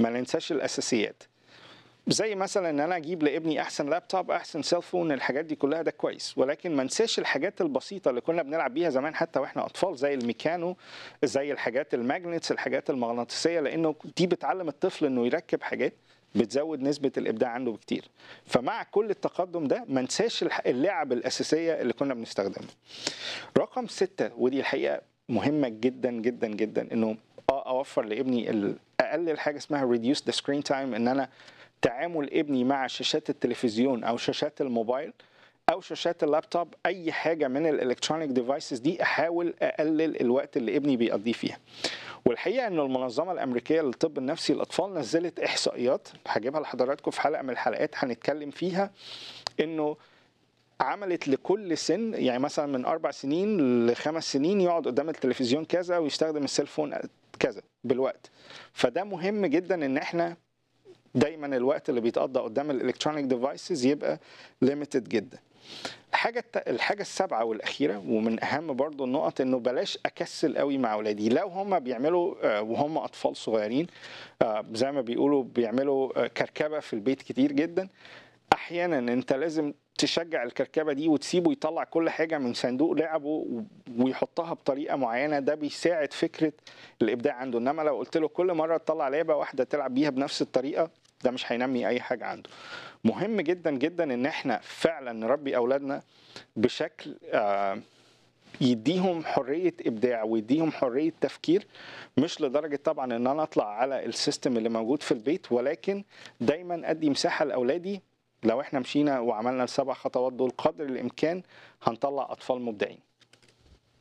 ما ننساش الاساسيات زي مثلا ان انا اجيب لابني احسن لابتوب احسن سيل فون الحاجات دي كلها ده كويس ولكن ما انساش الحاجات البسيطه اللي كنا بنلعب بيها زمان حتى واحنا اطفال زي الميكانو زي الحاجات الماجنتس الحاجات المغناطيسيه لانه دي بتعلم الطفل انه يركب حاجات بتزود نسبة الإبداع عنده بكتير فمع كل التقدم ده ما ننساش اللعب الأساسية اللي كنا بنستخدمها رقم ستة ودي الحقيقة مهمة جدا جدا جدا إنه اه اوفر لابني اقلل حاجه اسمها reduce the screen time ان انا تعامل ابني مع شاشات التلفزيون او شاشات الموبايل او شاشات اللابتوب اي حاجه من الالكترونيك ديفايسز دي احاول اقلل الوقت اللي ابني بيقضيه فيها والحقيقه ان المنظمه الامريكيه للطب النفسي للاطفال نزلت احصائيات هجيبها لحضراتكم في حلقه من الحلقات هنتكلم فيها انه عملت لكل سن يعني مثلا من اربع سنين لخمس سنين يقعد قدام التلفزيون كذا ويستخدم السيلفون كذا بالوقت فده مهم جدا ان احنا دايما الوقت اللي بيتقضى قدام الالكترونيك ديفايسز يبقى ليميتد جدا الحاجه الحاجه السابعه والاخيره ومن اهم برضو النقط انه بلاش اكسل قوي مع اولادي لو هم بيعملوا وهم اطفال صغيرين زي ما بيقولوا بيعملوا كركبه في البيت كتير جدا احيانا انت لازم تشجع الكركبه دي وتسيبه يطلع كل حاجه من صندوق لعبه ويحطها بطريقه معينه ده بيساعد فكره الابداع عنده انما لو قلت له كل مره تطلع لعبه واحده تلعب بيها بنفس الطريقه ده مش هينمي اي حاجه عنده مهم جدا جدا ان احنا فعلا نربي اولادنا بشكل آه يديهم حريه ابداع ويديهم حريه تفكير مش لدرجه طبعا ان انا اطلع على السيستم اللي موجود في البيت ولكن دايما ادي مساحه لاولادي لو احنا مشينا وعملنا السبع خطوات دول قدر الامكان هنطلع اطفال مبدعين